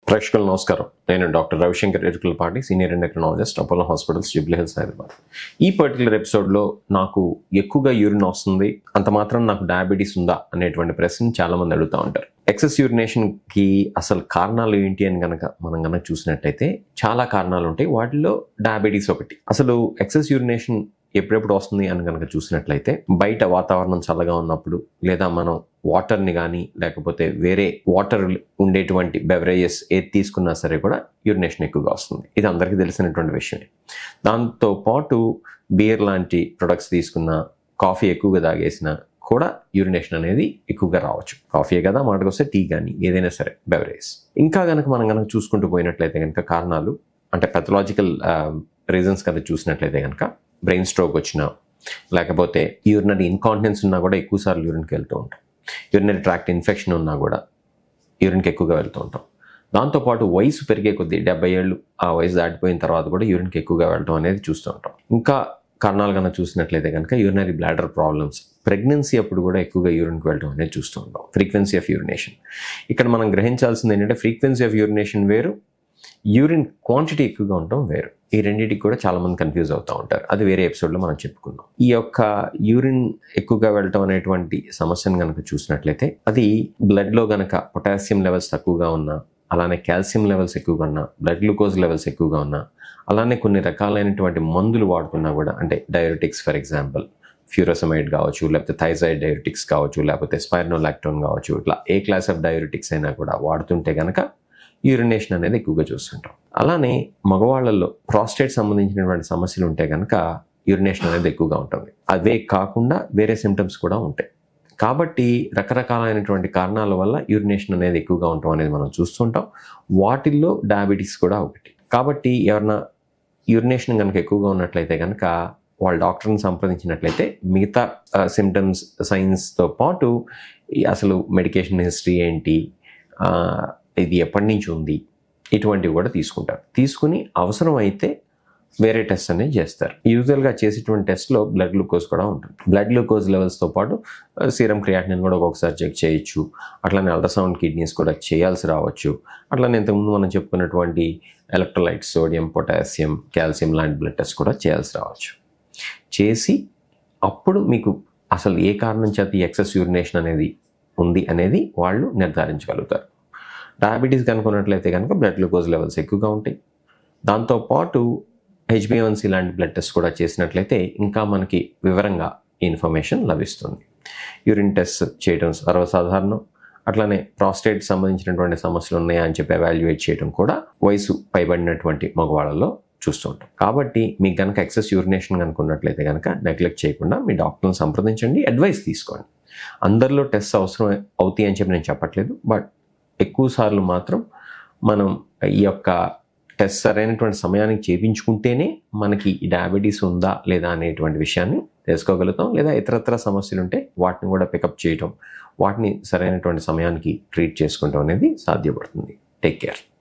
ప్రేక్షకులు నమస్కారం నేను doctor Ravishankar Erukulapati senior endocrinologist Apollo hospitals Jubilee Hills Hyderabad ఈ పర్టికులర్ ఎపిసోడ్లో నాకు ఎక్కువగా యూరిన్ వస్తుంది అంత మాత్రం నాకు డయాబెటీస్ ఉందా అనేటువంటి ప్రశ్న చాలా మంది అడుగుతూ ఉంటారు ఎక్సెస్ యూరినేషన్కి అసలు కారణాలు ఏంటి అని కనుక మనం కనుక చూసినట్టయితే చాలా కారణాలు ఉంటాయి వాటిలో డయాబెటీస్ ఒకటి అసలు ఎక్సెస్ యూరినేషన్ ఎప్పుడెప్పుడు వస్తుంది అని కనుక చూసినట్లయితే బయట వాతావరణం చల్లగా ఉన్నప్పుడు లేదా మనం వాటర్ని కానీ లేకపోతే వేరే వాటర్ ఉండేటువంటి బెవరేజెస్ ఏది తీసుకున్నా సరే కూడా యూరినేషన్ ఎక్కువగా వస్తుంది ఇది అందరికీ తెలిసినటువంటి విషయమే దాంతో పాటు బియర్ లాంటి ప్రొడక్ట్స్ తీసుకున్న కాఫీ ఎక్కువగా తాగేసిన కూడా యూరినేషన్ అనేది ఎక్కువగా రావచ్చు కాఫీ కదా మాటకొస్తే టీ కానీ ఏదైనా సరే బెవరేజ్ ఇంకా కనుక మనం కనుక చూసుకుంటూ పోయినట్లయితే కనుక కారణాలు అంటే పెథలాజికల్ రీజన్స్ కనుక చూసినట్లయితే కనుక బ్రెయిన్ స్ట్రోక్ వచ్చినా లేకపోతే యూరినరీ ఇన్కాంటినెన్స్ ఉన్నా కూడా ఎక్కువసార్లు యూరిన్కి వెళ్తూ ఉంటాం యూరినరీ ట్రాక్ట్ ఇన్ఫెక్షన్ ఉన్నా కూడా యూరిన్కి ఎక్కువగా వెళ్తూ ఉంటాం దాంతోపాటు వయసు పెరిగే కొద్దీ డెబ్బై ఏళ్ళు ఆ వయసు దాటిపోయిన తర్వాత కూడా యూరిన్కి ఎక్కువగా వెళ్ళడం అనేది చూస్తూ ఉంటాం ఇంకా కారణాలు కనుక చూసినట్లయితే కనుక యూరినరీ బ్లాడర్ ప్రాబ్లమ్స్ ప్రెగ్నెన్సీ అప్పుడు కూడా ఎక్కువగా యూరిన్కి వెళ్ళడం అనేది చూస్తూ ఉంటాం ఫ్రీక్వెన్సీ ఆఫ్ యూరినేషన్ ఇక్కడ మనం గ్రహించాల్సింది ఏంటంటే ఫ్రీక్వెన్సీ ఆఫ్ యూరినేషన్ వేరు యూరిన్ క్వాంటిటీ ఎక్కువగా ఉండటం వేరు ఈ రెండింటికి కూడా చాలా మంది కన్ఫ్యూజ్ అవుతూ ఉంటారు అది వేరే ఎపిసోడ్లో మనం చెప్పుకుందాం ఈ యొక్క యూరిన్ ఎక్కువగా వెళ్ళటం అనేటువంటి సమస్యను కనుక చూసినట్లయితే అది బ్లడ్లో గనక పొటాషియం లెవెల్స్ తక్కువగా ఉన్నా అలానే కాల్షియం లెవెల్స్ ఎక్కువగా ఉన్నా బ్లడ్ గ్లూకోజ్ లెవెల్స్ ఎక్కువగా ఉన్నా అలానే కొన్ని రకాలైనటువంటి మందులు వాడుతున్నా కూడా అంటే డయాబెటిక్స్ ఫర్ ఎగ్జాంపుల్ ఫ్యూరోసమైడ్ కావచ్చు లేకపోతే థైజాయిడ్ డయాబెటిక్స్ కావచ్చు లేకపోతే స్పైర్నోలాక్టోన్ కావచ్చు ఇట్లా ఏ క్లాస్ ఆఫ్ డయాబెటిక్స్ అయినా కూడా వాడుతుంటే కనుక యూరినేషన్ అనేది ఎక్కువగా చూస్తుంటాం అలానే మగవాళ్ళల్లో ప్రాస్టేట్ సంబంధించినటువంటి సమస్యలు ఉంటే కనుక యూరినేషన్ అనేది ఎక్కువగా ఉంటుంది అవే కాకుండా వేరే సిమ్టమ్స్ కూడా ఉంటాయి కాబట్టి రకరకాలైనటువంటి కారణాల వల్ల యూరినేషన్ అనేది ఎక్కువగా ఉండటం అనేది మనం చూస్తుంటాం వాటిల్లో డయాబెటీస్ కూడా ఒకటి కాబట్టి ఎవరన్నా యూరినేషన్ కనుక ఎక్కువగా ఉన్నట్లయితే కనుక వాళ్ళ డాక్టర్ని సంప్రదించినట్లయితే మిగతా సిమ్టమ్స్ సైన్స్తో పాటు ఈ అసలు మెడికేషన్ హిస్టరీ ఏంటి ఆ, ఇది ఎప్పటి నుంచి ఉంది ఇటువంటివి కూడా తీసుకుంటారు తీసుకుని అవసరం అయితే వేరే టెస్ట్ అనేది చేస్తారు యూజువల్గా చేసేటువంటి టెస్ట్లో బ్లడ్ గ్లూకోజ్ కూడా ఉంటుంది బ్లడ్ గ్లూకోజ్ లెవెల్స్తో పాటు సీరం క్రియాటినిన్ కూడా ఒక్కొక్కసారి చెక్ చేయొచ్చు అట్లానే అల్ట్రాసౌండ్ కిడ్నీస్ కూడా చేయాల్సి రావచ్చు అట్లానే ఇంతకుముందు మనం చెప్పుకున్నటువంటి ఎలక్ట్రోలైట్స్ సోడియం పొటాషియం కాల్షియం లాంటి బ్లడ్ టెస్ట్ కూడా చేయాల్సి రావచ్చు చేసి అప్పుడు మీకు అసలు ఏ కారణం చేత ఈ ఎక్సెస్ యూరినేషన్ అనేది ఉంది అనేది వాళ్ళు నిర్ధారించగలుగుతారు డయాబెటీస్ కనుక్కున్నట్లయితే కనుక బ్లడ్ గ్లూకోజ్ లెవెల్స్ ఎక్కువగా ఉంటాయి దాంతోపాటు హెచ్బిఎన్సి లాంటి బ్లడ్ టెస్ట్ కూడా చేసినట్లయితే ఇంకా మనకి వివరంగా ఇన్ఫర్మేషన్ లభిస్తుంది యూరిన్ టెస్ట్ చేయడం సర్వసాధారణం అట్లానే ప్రాస్టేట్ సంబంధించినటువంటి సమస్యలు ఉన్నాయా అని చెప్పి ఎవాల్యుయేట్ చేయడం కూడా వయసు పైబడినటువంటి మగవాళ్ళలో చూస్తుంటాం కాబట్టి మీకు కనుక ఎక్సెస్ యూరినేషన్ కనుక ఉన్నట్లయితే కనుక నెగ్లెక్ట్ చేయకుండా మీ డాక్టర్ని సంప్రదించండి అడ్వైస్ తీసుకోండి అందరిలో టెస్ట్ అవసరం అవుతాయి అని చెప్పి నేను చెప్పట్లేదు బట్ ఎక్కువ సార్లు మాత్రం మనం ఈ యొక్క టెస్ట్ సరైనటువంటి సమయానికి చేయించుకుంటేనే మనకి ఈ డయాబెటీస్ ఉందా లేదా అనేటువంటి విషయాన్ని తెలుసుకోగలుగుతాం లేదా ఇతరత్ర సమస్యలు ఉంటే వాటిని కూడా పికప్ చేయటం వాటిని సరైనటువంటి సమయానికి ట్రీట్ చేసుకుంటాం అనేది సాధ్యపడుతుంది టేక్ కేర్